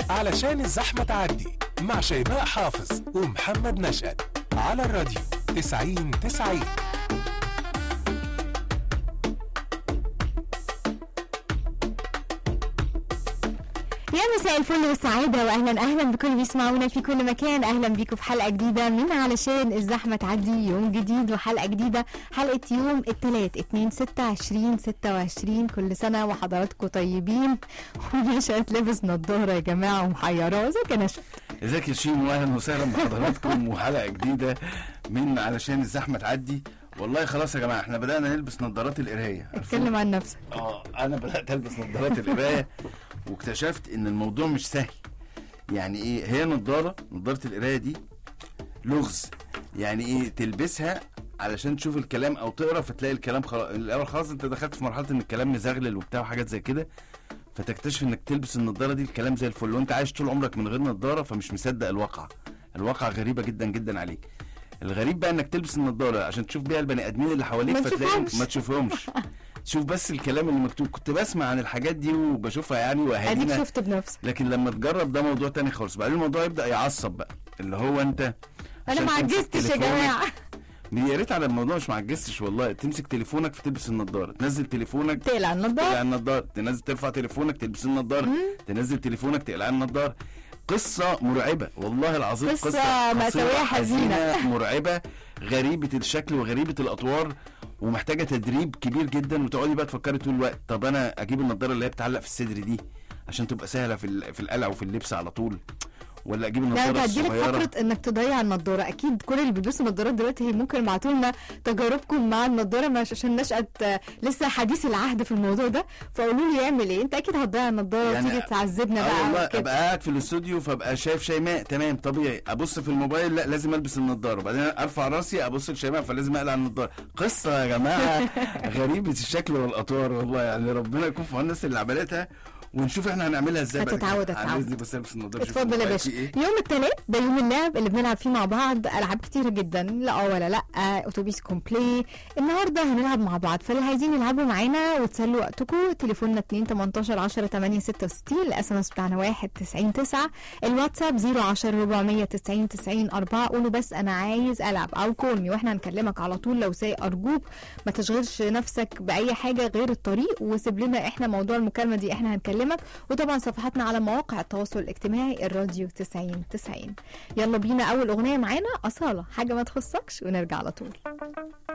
علشان الزحمة تعدي مع شيماء حافظ ومحمد نشأت على الراديو 90 90 يا مساء الفل والسعادة وأهلا أهلا بكل اللي بيسمعونا في كل مكان أهلا بيكم في حلقة جديدة من علشان الزحمة تعدي يوم جديد وحلقة جديدة حلقة يوم الثلاث 2 6 20 26 كل سنة وحضراتكم طيبين ونشأت لابس نضارة يا جماعة ومحيراه ازيك يا نشأت ازيك يا شيم واهلا وسهلا بحضراتكم وحلقه جديده من علشان الزحمه تعدي والله خلاص يا جماعه احنا بدانا نلبس نظارات القرايه عارفين؟ اتكلم عن نفسك اه انا بدات البس نظارات القرايه واكتشفت ان الموضوع مش سهل يعني ايه هي نظاره نظاره القرايه دي لغز يعني ايه تلبسها علشان تشوف الكلام او تقرا فتلاقي الكلام خلاص الاول خلاص انت دخلت في مرحله ان الكلام مزغلل وبتاع وحاجات زي كده فتكتشف انك تلبس النضاره دي الكلام زي الفل وانت عايش طول عمرك من غير نضاره فمش مصدق الواقع الواقع غريبه جدا جدا عليك الغريب بقى انك تلبس النضاره عشان تشوف بيها البني ادمين اللي حواليك ما فتلاقي تشوفهمش. ما تشوفهمش تشوف بس الكلام اللي مكتوب كنت بسمع عن الحاجات دي وبشوفها يعني اديك واهالينا شفت بنفسك لكن لما تجرب ده موضوع تاني خالص بعدين الموضوع يبدا يعصب بقى اللي هو انت انا عشان ما تمسك عجزتش يا تليفونك- جماعة يا ريت على الموضوع مش معجزتش والله تمسك تليفونك فتلبس النضاره تنزل تليفونك تقلع تقلع النضارة النضاره تنزل ترفع تليفونك تلبس النضاره تنزل تليفونك تقلع النضاره قصة مرعبة والله العظيم قصة قصة مأساوية قصيرة حزينة. مرعبة غريبة الشكل وغريبة الأطوار ومحتاجة تدريب كبير جدا وتقعدي بقى تفكري طول الوقت طب أنا أجيب النضارة اللي هي بتعلق في الصدر دي عشان تبقى سهلة في ال- في القلع وفي اللبس على طول ولا أجيب لا انت النضارة هتجيلك الصغيرة فكره انك تضيع النضاره اكيد كل اللي بيلبسوا نضارات دلوقتي هي ممكن يبعتوا لنا تجاربكم مع النضاره مش عشان نشأت آه، لسه حديث العهد في الموضوع ده فقولوا لي يعمل ايه انت اكيد هتضيع النضاره يعني وتيجي تعذبنا اه بقى والله وكده. ابقى قاعد في الاستوديو فابقى شايف شيماء تمام طبيعي ابص في الموبايل لا لازم البس النضاره بعدين ارفع راسي ابص لشيماء فلازم اقلع النضاره قصه يا جماعه غريبه الشكل والاطوار والله يعني ربنا يكون في عون الناس اللي عملتها ونشوف احنا هنعملها ازاي بعد كده. هتتعود- على هتتعود. إذني بس البس النضاره شوف اتفضل يا الموبايل باشا فيه ايه يوم الثلاث ده يوم اللعب اللي بنلعب فيه مع بعض العاب كتيره جدا لا اه ولا لا اتوبيس كومبلي النهارده هنلعب مع بعض فاللي عايزين يلعبوا معانا وتسلوا وقتكم تليفوننا 2 18 10 8 66 الاس ام اس بتاعنا 1 90 9 الواتساب 010 490 90 4 قولوا بس انا عايز العب او كولمي واحنا هنكلمك على طول لو سايق ارجوك ما تشغلش نفسك باي حاجه غير الطريق وسيب لنا احنا موضوع المكالمه دي احنا هنكلمك وطبعا صفحاتنا على مواقع التواصل الاجتماعي الراديو 90 90 يلا بينا اول اغنيه معانا اصاله حاجه ما تخصكش ونرجع على طول